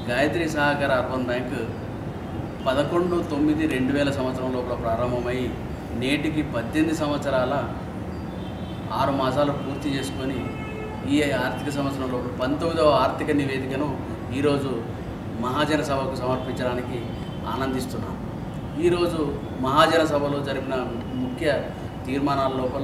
గాయత్రి సహకార urban bank పదకొండు తొమ్మిది రెండు వేల సంవత్సరం లోపల ప్రారంభమై నేటికి పద్దెనిమిది సంవత్సరాల ఆరు మాసాలు పూర్తి చేసుకొని ఈ ఆర్థిక సంవత్సరం లోపల పంతొమ్మిదవ ఆర్థిక నివేదికను ఈరోజు మహాజన సభకు సమర్పించడానికి ఆనందిస్తున్నాం ఈరోజు మహాజన సభలో జరిపిన ముఖ్య తీర్మానాల లోపల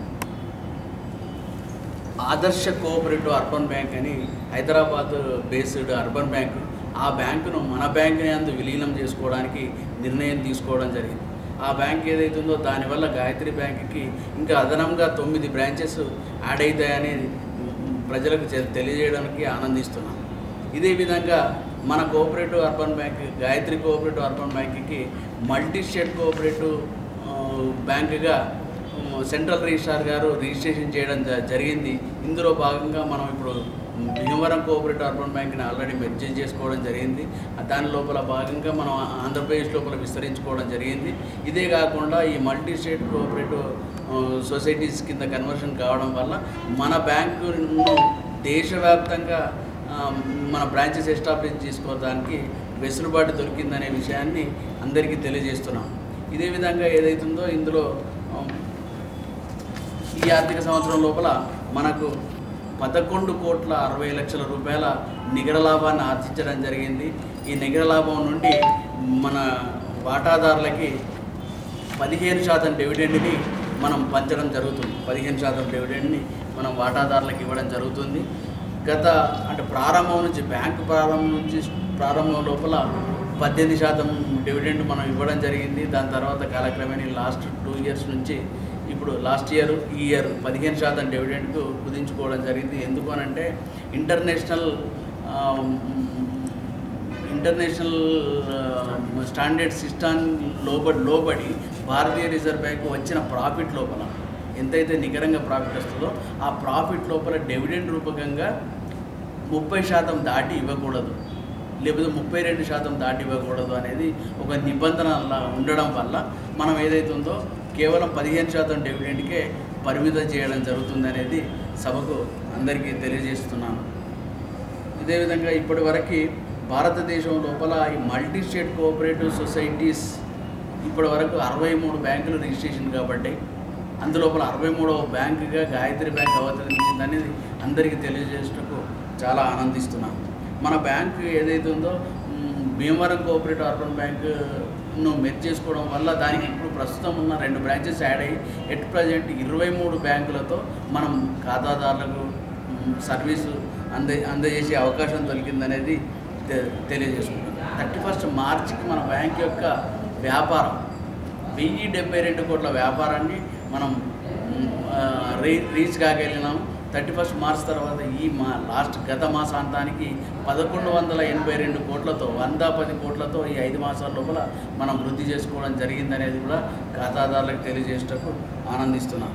ఆదర్శ కోఆపరేటివ్ అర్బన్ బ్యాంక్ అని హైదరాబాద్ బేస్డ్ అర్బన్ బ్యాంక్ ఆ బ్యాంకును మన బ్యాంక్ అందు విలీనం చేసుకోవడానికి నిర్ణయం తీసుకోవడం జరిగింది ఆ బ్యాంక్ ఏదైతుందో దానివల్ల గాయత్రి బ్యాంక్కి ఇంకా అదనంగా తొమ్మిది బ్రాంచెస్ యాడ్ అవుతాయని ప్రజలకు చె- తెలియజేయడానికి ఆనందిస్తున్నాం ఇదే విధంగా మన cooperative urban bank Gayatri cooperative urban బ్యాంక్కి మల్టీ స్టేట్ కోఆపరేటివ్ ఆ, బ్యాంకుగా ఉమ్, సెంట్రల్ రిజిస్ట్రార్ గారు రిజిస్ట్రేషన్ చేయడం జ- జరిగింది ఇందులో భాగంగా మనం ఇప్పుడు భీమవరం కోఆపరేటివ్ అర్బన్ బ్యాంక్ని ఆల్రెడీ మెర్జ్ చేసుకోవడం జరిగింది ఆ దాని లోపల భాగంగా మనం ఆంధ్రప్రదేశ్ లోపల విస్తరించుకోవడం జరిగింది ఇదే కాకుండా ఈ మల్టీ స్టేట్ కోఆపరేటివ్ ఆ, సొసైటీస్ కింద కన్వర్షన్ కావడం వల్ల మన బ్యాంకును దేశవ్యాప్తంగా ఆ, మన బ్రాంచెస్ ఎస్టాబ్లిష్ చేసుకోవడానికి వెసులుబాటు దొరికిందనే విషయాన్ని అందరికీ తెలియజేస్తున్నాం ఇదే విధంగా ఏదైతుందో ఇందులో ఆ, ఈ ఆర్థిక సంవత్సరం లోపల మనకు పదకొండు కోట్ల అరవై లక్షల రూపాయల నికర లాభాన్ని ఆర్జించడం జరిగింది ఈ నికర లాభం నుండి మన వాటాదారులకి పదిహేను శాతం డివిడెండ్ని మనం పంచడం జరుగుతుంది పదిహేను శాతం డివిడెండ్ని మనం వాటాదారులకు ఇవ్వడం జరుగుతుంది గత అంటే ప్రారంభం నుంచి బ్యాంకు ప్రారంభం నుంచి ప్రారంభం లోపల పద్దెనిమిది శాతం డివిడెండ్ మనం ఇవ్వడం జరిగింది దాని తర్వాత కాలక్రమేణా లాస్ట్ టూ ఇయర్స్ నుంచి ఇప్పుడు లాస్ట్ ఇయర్ ఈ ఇయర్ పదిహేను శాతం డివిడెండ్కు కుదించుకోవడం జరిగింది ఎందుకు అనంటే ఇంటర్నేషనల్ ఇంటర్నేషనల్ స్టాండర్డ్ సిస్టమ్ లోబడి లోబడి భారతీయ రిజర్వ్ బ్యాంక్ వచ్చిన ప్రాఫిట్ లోపల ఎంతైతే నికరంగా ప్రాఫిట్ వస్తుందో ఆ ప్రాఫిట్ లోపల డివిడెండ్ రూపకంగా ముప్పై శాతం దాటి ఇవ్వకూడదు లేకపోతే ముప్పై రెండు శాతం దాటి ఇవ్వకూడదు అనేది ఒక నిబంధన అలా ఉండడం వల్ల మనం ఏదైతే ఉందో కేవలం పదిహేను శాతం డివిడెండ్కే పరిమితం చేయడం జరుగుతుంది అనేది సభకు అందరికీ తెలియజేస్తున్నాను ఇదే విధంగా ఇప్పటి వరకు భారతదేశం లోపల ఈ మల్టీ స్టేట్ కోఆపరేటివ్ సొసైటీస్ ఇప్పటి వరకు అరవై మూడు బ్యాంకులు రిజిస్ట్రేషన్ కాబట్టి అందులోపల అరవై మూడవ బ్యాంకుగా గాయత్రి బ్యాంక్ అవతరించింది అనేది అందరికీ తెలియజేసేటకు చాలా ఆనందిస్తున్నాం మన బ్యాంకు ఏదైతే ఉందో మ్, భీమవరం కోఆపరేటివ్ అర్బన్ బ్యాంకును మెర్జ్ చేసుకోవడం వల్ల దానికి ఇప్పుడు ప్రస్తుతం ఉన్న రెండు బ్రాంచెస్ యాడ్ అయ్యి ఎట్ ప్రజెంట్ ఇరవై మూడు బ్యాంకులతో మనం ఖాతాదారులకు మ్, సర్వీసు అంద అందజేసే అవకాశం దొరికిందనేది తె- తెలియజేసుకుంటాం థర్టీ ఫస్ట్ మార్చికి మన బ్యాంక్ యొక్క వ్యాపారం వెయ్యి డెబ్బై రెండు కోట్ల వ్యాపారాన్ని మనం మ్, ఆ, రీ రీచ్ కాగలిగినాం థర్టీ ఫస్ట్ మార్చ్ తర్వాత ఈ మా లాస్ట్ గత మాసాంతానికి పదకొండు వందల ఎనభై రెండు కోట్లతో వంద పది కోట్లతో ఈ ఐదు మాసాల లోపల మనం వృద్ధి చేసుకోవడం జరిగిందనేది కూడా ఖాతాదారులకు తెలియజేసేటకు ఆనందిస్తున్నాం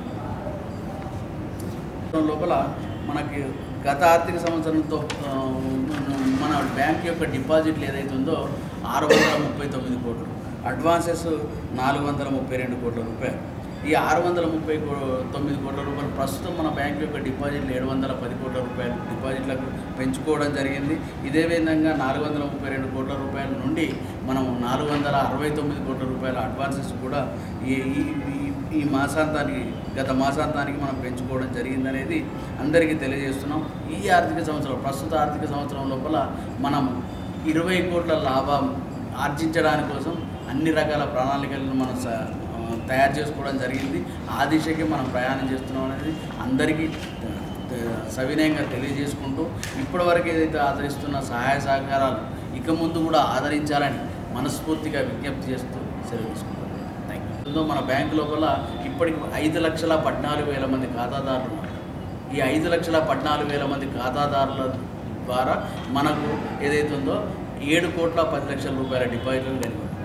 సంవత్సరం లోపల మనకి గత ఆర్థిక సంవత్సరంతో ఆ, మన బ్యాంక్ యొక్క డిపాజిట్లు ఏదైతే ఉందో ఆరు వందల ముప్పై తొమ్మిది కోట్లు అడ్వాన్సెస్ నాలుగు వందల ముప్పై రెండు కోట్ల రూపాయలు ఈ ఆరు వందల ముప్పై కో తొమ్మిది కోట్ల రూపాయలు ప్రస్తుతం మన బ్యాంక్ యొక్క డిపాజిట్లు ఏడు వందల పది కోట్ల రూపాయలు డిపాజిట్లకు పెంచుకోవడం జరిగింది ఇదే విధంగా నాలుగు వందల ముప్పై రెండు కోట్ల రూపాయల నుండి మనం నాలుగు వందల అరవై తొమ్మిది కోట్ల రూపాయల అడ్వాన్సెస్ కూడా ఈ ఈ- ఈ- ఈ మాసాంతానికి గత మాసాంతానికి మనం పెంచుకోవడం జరిగిందనేది అందరికీ తెలియజేస్తున్నాం ఈ ఆర్థిక సంవత్సరం ప్రస్తుత ఆర్థిక సంవత్సరం లోపల మనం ఇరవై కోట్ల లాభం ఆర్జించడానికి కోసం అన్ని రకాల ప్రణాళికలను మనం స- ఆ, తయారు చేసుకోవడం జరిగింది ఆ దిశకి మనం ప్రయాణం చేస్తున్నాం అనేది అందరికీ త- త- సవినయంగా తెలియజేసుకుంటూ ఇప్పటివరకు ఏదైతే ఆదరిస్తున్న సహాయ సహకారాలు ఇక ముందు కూడా ఆదరించాలని మనస్ఫూర్తిగా విజ్ఞప్తి చేస్తూ సెలవు తీసుకుంటాం థ్యాంక్ యూ మన బ్యాంక్ లోపల ఇప్పటికి ఐదు లక్షల పద్నాలుగు వేల మంది ఖాతాదారులు ఉన్నారు ఈ ఐదు లక్షల పద్నాలుగు వేల మంది ఖాతాదారుల ద్వారా మనకు ఏదైతే ఉందో ఏడు కోట్ల పది లక్షల రూపాయల డిపాజిట్లు కలిగి ఉంది